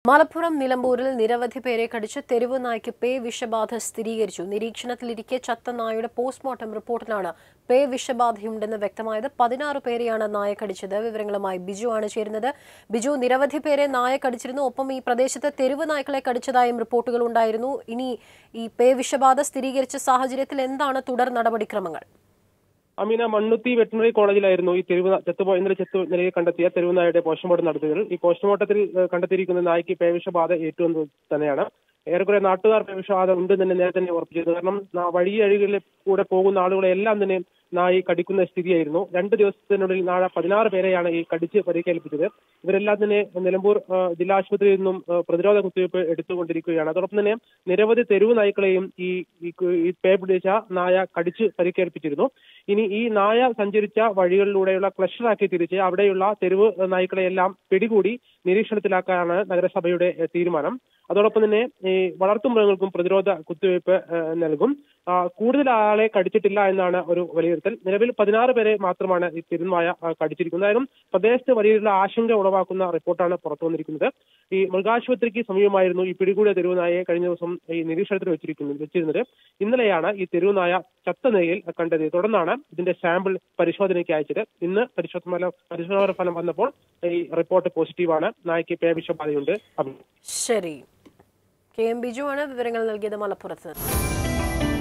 മലപ്പുറം നിലമ്പൂരിൽ നിരവധി പേരെ കടിച്ച് തെരുവ് നായ്ക്ക് പേ വിഷബാധ സ്ഥിരീകരിച്ചു നിരീക്ഷണത്തിലിരിക്കെ ചത്ത നായയുടെ പോസ്റ്റ്മോർട്ടം റിപ്പോർട്ടിലാണ് പേ വിഷബാധയുണ്ടെന്ന് വ്യക്തമായത് പതിനാറ് പേരെയാണ് നായ കടിച്ചത് വിവരങ്ങളുമായി ബിജു ആണ് ചേരുന്നത് ബിജു നിരവധി പേരെ നായ കടിച്ചിരുന്നു ഒപ്പം ഈ പ്രദേശത്ത് തെരുവ് നായ്ക്കളെ കടിച്ചതായും റിപ്പോർട്ടുകൾ ഉണ്ടായിരുന്നു ഇനി ഈ പേ വിഷബാധ സ്ഥിരീകരിച്ച സാഹചര്യത്തിൽ എന്താണ് തുടർ നടപടിക്രമങ്ങൾ അമീന മണ്ണുത്തി വെറ്റിനറി കോളേജിലായിരുന്നു ഈ തെരുവ് ന- ചത്തുപോയ ഇന്നലെ ചത്തു നിലയിൽ കണ്ടെത്തിയ തെരുവ് നായയുടെ പോസ്റ്റ്മോർട്ടം നടത്തിയത് ഈ പോസ്റ്റ്മോർട്ടത്തിൽ ഏഹ്, കണ്ടെത്തിയിരിക്കുന്ന നായ്ക്ക് പേവിഷബാധ ഏറ്റു എന്ന് തന്നെയാണ് ഏറെക്കുറെ നാട്ടുകാർ പേവിഷബാധ ഉണ്ട് തന്നെ നേരത്തെ തന്നെ ഉറപ്പിച്ചിരുന്നു കാരണം ന- വഴിയഴികളിൽ കൂടെ പോകുന്ന ആളുകളെ എല്ലാം തന്നെ നായി കടിക്കുന്ന സ്ഥിതിയായിരുന്നു രണ്ട് ദിവസത്തിനുള്ളിൽ നാളെ പതിനാറ് പേരെയാണ് ഈ കടിച്ച് പരിക്കേൽപ്പിച്ചത് ഇവരെല്ലാം തന്നെ നിലമ്പൂർ ആ, ജില്ലാ ആശുപത്രിയിൽ നിന്നും ആ, പ്രതിരോധ കുത്തിവയ്പ് എടുത്തുകൊണ്ടിരിക്കുകയാണ് അതോടൊപ്പം തന്നെ നിരവധി തെരുവ് നായ്ക്കളെയും ഈ ഈ കു- ഈ പേ പിടിച്ച നായ കടിച്ച് പരിക്കേൽപ്പിച്ചിരുന്നു ഇനി ഈ നായ സഞ്ചരിച്ച വഴികളിലൂടെയുള്ള ക്ലസ്റ്ററാക്കി തിരിച്ച് അവിടെയുള്ള തെരുവ് നായ്ക്കളെയെല്ലാം പിടികൂടി നിരീക്ഷണത്തിലാക്കാനാണ് നഗരസഭയുടെ ഏഹ്, തീരുമാനം അതോടൊപ്പം തന്നെ ഈ വളർത്തുമൃഗങ്ങൾക്കും പ്രതിരോധ കുത്തിവയ്പ് ഏഹ്, നൽകും ആ, കൂടുതൽ ആളെ കടിച്ചിട്ടില്ല എന്നാണ് ഒരു വിലയിരുത്തൽ നിലവിൽ പതിനാറ് പേരെ മാത്രമാണ് ഈ പെരുന്നായ ആ, കടിച്ചിരിക്കുന്നത് എന്തായാലും പ്രദേശത്ത് വലിയുള്ള ആശങ്ക ഉളവാക്കുന്ന റിപ്പോർട്ടാണ് പുറത്തു വന്നിരിക്കുന്നത് ഈ മൃഗാശുപത്രിക്ക് സമീപമായിരുന്നു ഈ പിടികൂടിയ തെരുവുനായയെ കഴിഞ്ഞ ദിവസം ഈ നിരീക്ഷണത്തിൽ വെച്ചിരിക്കുന്നത് വെച്ചിരുന്നത് ഇന്നലെയാണ് ഈ തെരുവുനായ ചത്ത നിലയിൽ കണ്ടത് തുടർന്നാണ് ഇതിന്റെ സാമ്പിൾ പരിശോധനയ്ക്ക് അയച്ചത് ഇന്ന് പരിശോധന പരിശോധന ഫലം വന്നപ്പോൾ ഈ റിപ്പോർട്ട് പോസിറ്റീവാണ് നായ്ക്ക് പേവിഷബാധയുണ്ട് അഭിനന്ദനം ശരി കെ എം ബിജു ആണ് വിവരങ്ങൾ നൽകിയത് മലപ്പുറത്ത്